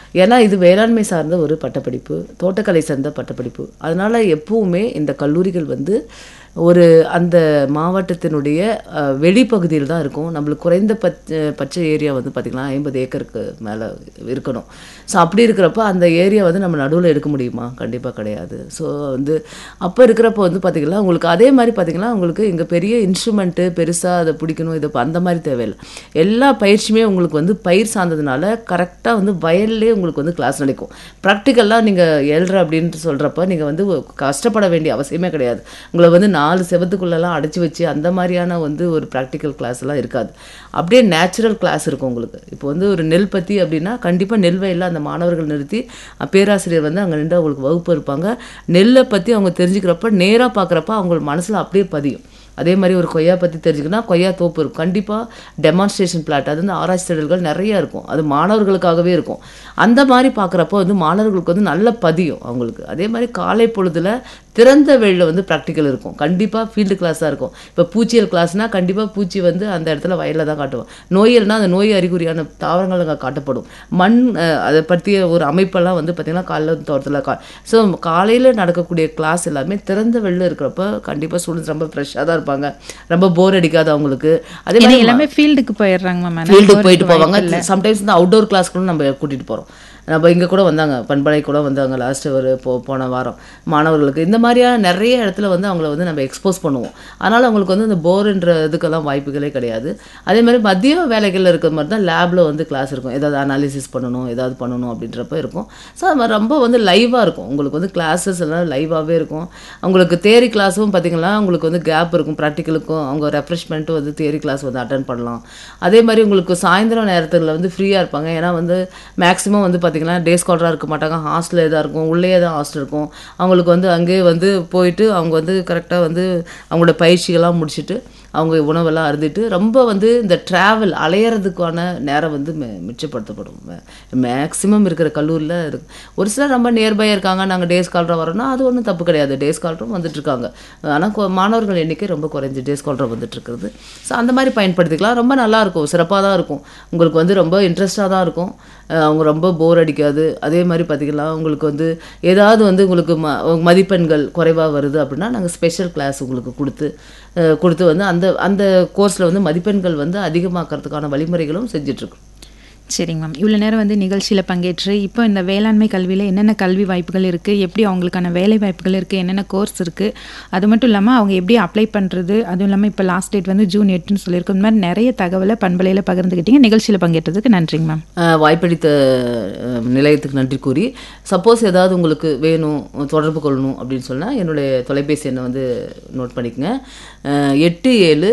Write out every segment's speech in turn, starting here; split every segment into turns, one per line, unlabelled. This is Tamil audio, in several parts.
ஏன்னா இது வேளாண்மை சார்ந்த ஒரு பட்டப்படிப்பு தோட்டக்கலை சார்ந்த பட்டப்படிப்பு அதனால் எப்பவுமே இந்த கல்லூரிகள் வந்து ஒரு அந்த மாவட்டத்தினுடைய அஹ், வெளிப்பகுதியில் தான் இருக்கும் நம்மளுக்கு குறைந்த பச்ச பச்சை ஏரியா வந்து பார்த்திங்கன்னா ஐம்பது ஏக்கருக்கு மேலே இருக்கணும் ஸோ அப்படி இருக்கிறப்ப அந்த ஏரியா வந்து நம்ம நடுவில் எடுக்க முடியுமா கண்டிப்பாக கிடையாது ஸோ வந்து அப்போ இருக்கிறப்ப வந்து பார்த்திங்கன்னா உங்களுக்கு அதே மாதிரி பார்த்திங்கன்னா உங்களுக்கு இங்கே பெரிய இன்ஸ்ட்ருமெண்ட்டு பெருசாக அதை பிடிக்கணும் இதை அந்த மாதிரி தேவையில்லை எல்லா பயிற்சியுமே உங்களுக்கு வந்து பயிர் சார்ந்ததுனால கரெக்டாக வந்து வயல்லே உங்களுக்கு வந்து கிளாஸ் நடக்கும் ப்ராக்டிக்கலாக நீங்கள் ஏழ்ற அப்படின்ட்டு சொல்கிறப்ப நீங்கள் வந்து கஷ்டப்பட வேண்டிய அவசியமே கிடையாது உங்களை வந்து நாலு செவத்துக்குள்ளெல்லாம் அடைச்சி வச்சு அந்த மாதிரியான வந்து ஒரு ப்ராக்டிக்கல் கிளாஸ்லாம் இருக்காது அப்படியே நேச்சுரல் கிளாஸ் இருக்கும் உங்களுக்கு இப்போ வந்து ஒரு நெல் பற்றி அப்படின்னா கண்டிப்பாக நெல் வயலில் அந்த மாணவர்கள் நிறுத்தி அஹ், பேராசிரியர் வந்து அங்கே நின்று அவங்களுக்கு வகுப்பு இருப்பாங்க நெல்லை பற்றி அவங்க தெரிஞ்சுக்கிறப்ப நேராக பார்க்குறப்ப அவங்க மனசில் அப்படியே பதியும் அதே மாதிரி ஒரு கொய்யா பற்றி தெரிஞ்சுக்கணும்னா கொய்யா தோப்பு இருக்கும் கண்டிப்பாக டெமான்ஸ்ட்ரேஷன் பிளாட் அது வந்து ஆராய்ச்சி திடல்கள் நிறைய இருக்கும் அது மாணவர்களுக்காகவே இருக்கும் அந்த மாதிரி பார்க்குறப்போ வந்து மாணவர்களுக்கு வந்து நல்ல பதியும் அவங்களுக்கு அதே மாதிரி காலை பொழுதுல திறந்த வெளியில் வந்து ப்ராக்டிக்கல் இருக்கும் கண்டிப்பாக ஃபீல்டு கிளாஸாக இருக்கும் இப்போ பூச்சியல் கிளாஸ்னால் கண்டிப்பாக பூச்சி வந்து அந்த இடத்துல வயலில் தான் காட்டுவோம் நோயல்னா அந்த நோய் அறிகுறியான தாவரங்கள் அங்கே காட்டப்படும் மண் அஹ், அதை பற்றிய ஒரு அமைப்பெல்லாம் வந்து பார்த்திங்கன்னா காலைல தோட்டத்தில் கா ஸோ காலையில் நடக்கக்கூடிய கிளாஸ் எல்லாமே திறந்த வெளில இருக்கிறப்ப கண்டிப்பாக ஸ்டூடெண்ட்ஸ் ரொம்ப ஃப்ரெஷ்ஷாக தான் இருப்பாங்க ரொம்ப போர் அடிக்காது அவங்களுக்கு அதே
ஏன்னா
மாதிரி
எல்லாமே ஃபீல்டுக்கு போயிடுறாங்க மேம்
ஃபீல்டுக்கு போயிட்டு போவாங்க சம்டைம்ஸ் இந்த அவுட்டோர் கிளாஸ்க்குள்ள நம்ம கூட்டிகிட்டு போகிறோம் நம்ம இங்கே கூட வந்தாங்க பண்பலை கூட வந்தாங்க லாஸ்ட் ஒரு போ போன வாரம் மாணவர்களுக்கு இந்த மாதிரியான நிறைய இடத்துல வந்து அவங்கள வந்து நம்ம எக்ஸ்போஸ் பண்ணுவோம் அதனால் அவங்களுக்கு வந்து இந்த போர்ன்ற இதுக்கெல்லாம் வாய்ப்புகளே கிடையாது அதே மாதிரி மதிய வேலைகளில் இருக்கிற மாதிரி தான் லேபில் வந்து கிளாஸ் இருக்கும் ஏதாவது அனாலிசிஸ் பண்ணணும் ஏதாவது பண்ணணும் அப்படின்றப்ப இருக்கும் ஸோ அது மாதிரி ரொம்ப வந்து லைவாக இருக்கும் உங்களுக்கு வந்து கிளாஸஸ் எல்லாம் லைவாகவே இருக்கும் அவங்களுக்கு தேரி கிளாஸும் பார்த்தீங்கன்னா உங்களுக்கு வந்து கேப் இருக்கும் ப்ராக்டிக்கலுக்கும் அவங்க ரெஃப்ரெஷ்மெண்ட்டும் வந்து தியரி கிளாஸ் வந்து அட்டன் பண்ணலாம் அதே மாதிரி உங்களுக்கு சாயந்தரம் நேரத்தில் வந்து ஃப்ரீயாக இருப்பாங்க ஏன்னா வந்து மேக்ஸிமம் வந்து பார்த்திங்கன்னா டே ஸ்காலராக இருக்க மாட்டாங்க ஹாஸ்டல் இதாக இருக்கும் உள்ளே தான் ஹாஸ்டல் இருக்கும் அவங்களுக்கு வந்து அங்கேயே வந்து போயிட்டு அவங்க வந்து கரெக்டாக வந்து அவங்களோட பயிற்சிகள்லாம் முடிச்சுட்டு அவங்க உணவெல்லாம் அருந்திட்டு ரொம்ப வந்து இந்த ட்ராவல் அலையிறதுக்கான நேரம் வந்து மெ மிச்சப்படுத்தப்படும் மேக்ஸிமம் இருக்கிற கல்லூரியில் இருக்கு ஒரு சிலர் ரொம்ப நியர்பையாக இருக்காங்க நாங்கள் டே ஸ்காலராக வரோம்னா அது ஒன்றும் தப்பு கிடையாது டே ஸ்காலரும் வந்துட்டு இருக்காங்க ஆனால் மாணவர்கள் எண்ணிக்கை ரொம்ப குறைஞ்சி டே ஸ்காலராக வந்துட்டு இருக்குது ஸோ அந்த மாதிரி பயன்படுத்திக்கலாம் ரொம்ப நல்லா இருக்கும் சிறப்பாக தான் இருக்கும் உங்களுக்கு வந்து ரொம்ப இன்ட்ரெஸ்டாக தான் இருக்கும் அஹ் அவங்க ரொம்ப போர் அடிக்காது அதே மாதிரி பார்த்திங்கன்னா உங்களுக்கு வந்து ஏதாவது வந்து உங்களுக்கு ம மதிப்பெண்கள் குறைவாக வருது அப்படின்னா நாங்கள் ஸ்பெஷல் கிளாஸ் உங்களுக்கு கொடுத்து அஹ் கொடுத்து வந்து அந்த அந்த கோர்ஸில் வந்து மதிப்பெண்கள் வந்து அதிகமாக்கிறதுக்கான வழிமுறைகளும் செஞ்சிட்ருக்கோம்
சரிங்க மேம் இவ்வளோ நேரம் வந்து நிகழ்ச்சியில் பங்கேற்று இப்போ இந்த வேளாண்மை கல்வியில் என்னென்ன கல்வி வாய்ப்புகள் இருக்குது எப்படி அவங்களுக்கான வேலை வாய்ப்புகள் இருக்குது என்னென்ன கோர்ஸ் இருக்குது அது மட்டும் இல்லாமல் அவங்க எப்படி அப்ளை பண்ணுறது அதுவும் இல்லாமல் இப்போ லாஸ்ட் டேட் வந்து ஜூன் எட்டுன்னு சொல்லியிருக்கோம் இந்த மாதிரி நிறைய தகவலை பண்பலையில் பகிர்ந்துக்கிட்டீங்க நிகழ்ச்சியில் பங்கேற்றதுக்கு நன்றிங்க மேம்
அஹ் வாய்ப்பளித்த அஹ், நிலையத்துக்கு நன்றி கூறி சப்போஸ் ஏதாவது உங்களுக்கு வேணும் தொடர்பு கொள்ளணும் அப்படின்னு சொன்னால் என்னுடைய தொலைபேசி எண்ணை வந்து நோட் பண்ணிக்கங்க அஹ், எட்டு ஏழு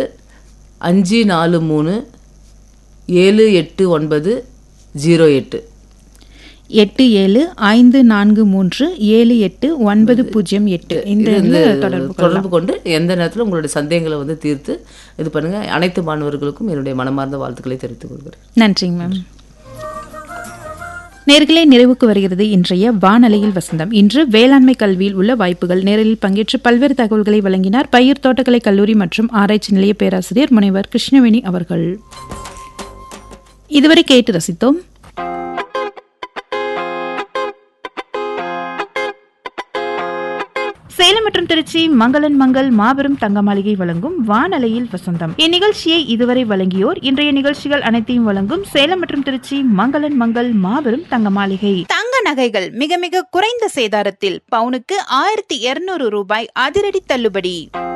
அஞ்சு நாலு மூணு ஏழு எட்டு ஒன்பது ஜீரோ எட்டு
எட்டு ஏழு ஐந்து நான்கு மூன்று ஏழு எட்டு ஒன்பது பூஜ்ஜியம் எட்டு இந்த
இது வந்து
எண்ணில் தொடர்பு கொள்ளலாம்.
தொடர்பு கொண்டு எந்த நேரத்தில் உங்களுடைய சந்தேகங்களை வந்து தீர்த்து இது பண்ணுங்க அனைத்து மாணவர்களுக்கும் என்னுடைய மனமார்ந்த வாழ்த்துக்களை தெரிவித்துக் கொள்கிறேன்
நன்றிங்க மேம் நேர்களே நிறைவுக்கு வருகிறது இன்றைய வானலையில் வசந்தம் இன்று வேளாண்மை கல்வியில் உள்ள வாய்ப்புகள் நேரலில் பங்கேற்று பல்வேறு தகவல்களை வழங்கினார் பயிர் தோட்டக்கலை கல்லூரி மற்றும் ஆராய்ச்சி நிலைய பேராசிரியர் முனைவர் கிருஷ்ணவேணி அவர்கள் இதுவரை கேட்டு ரசித்தோம் சேலம் மற்றும் திருச்சி மங்களன் மங்கள் மாபெரும் தங்க மாளிகை வழங்கும் வானலையில் வசந்தம் இந்நிகழ்ச்சியை இதுவரை வழங்கியோர் இன்றைய நிகழ்ச்சிகள் அனைத்தையும் வழங்கும் சேலம் மற்றும் திருச்சி மங்களன் மங்கள் மாபெரும் தங்க மாளிகை தங்க நகைகள் மிக மிக குறைந்த சேதாரத்தில் பவுனுக்கு ஆயிரத்தி இருநூறு ரூபாய் அதிரடி தள்ளுபடி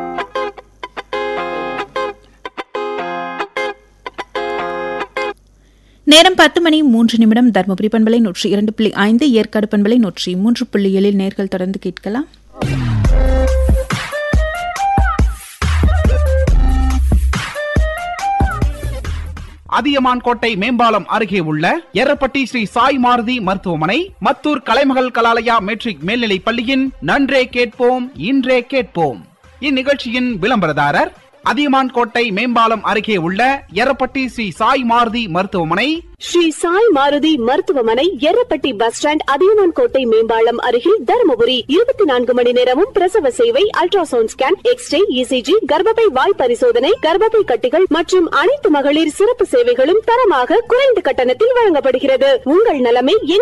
நேரம் பத்து மணி மூன்று நிமிடம் தர்மபுரி பண்பலை நூற்றி இரண்டு புள்ளி ஐந்து ஏற்காடு பண்பலை நூற்றி மூன்று புள்ளி ஏழில் நேர்கள் தொடர்ந்து கேட்கலாம்
அதியமான் கோட்டை மேம்பாலம் அருகே உள்ள எர்ரப்பட்டி ஸ்ரீ சாய் மாருதி மருத்துவமனை மத்தூர் கலைமகள் கலாலயா மெட்ரிக் மேல்நிலைப் பள்ளியின் நன்றே கேட்போம் இன்றே கேட்போம் இந்நிகழ்ச்சியின் விளம்பரதாரர் அதியமான் கோட்டை மேம்பாலம் அருகே உள்ள எர்ரப்பட்டி ஸ்ரீ சாய் மாருதி மருத்துவமனை
ஸ்ரீ சாய் மாருதி மருத்துவமனை எர்ரப்பட்டி பஸ் ஸ்டாண்ட் அதியமான் கோட்டை மேம்பாலம் அருகில் தருமபுரி இருபத்தி நான்கு மணி நேரமும் பிரசவ சேவை அல்ட்ராசவுண்ட் ஸ்கேன் எக்ஸ்ரே இசிஜி கர்ப்பப்பை வாய் பரிசோதனை கர்ப்பப்பை கட்டிகள் மற்றும் அனைத்து மகளிர் சிறப்பு சேவைகளும் தரமாக குறைந்த கட்டணத்தில் வழங்கப்படுகிறது உங்கள் நலமே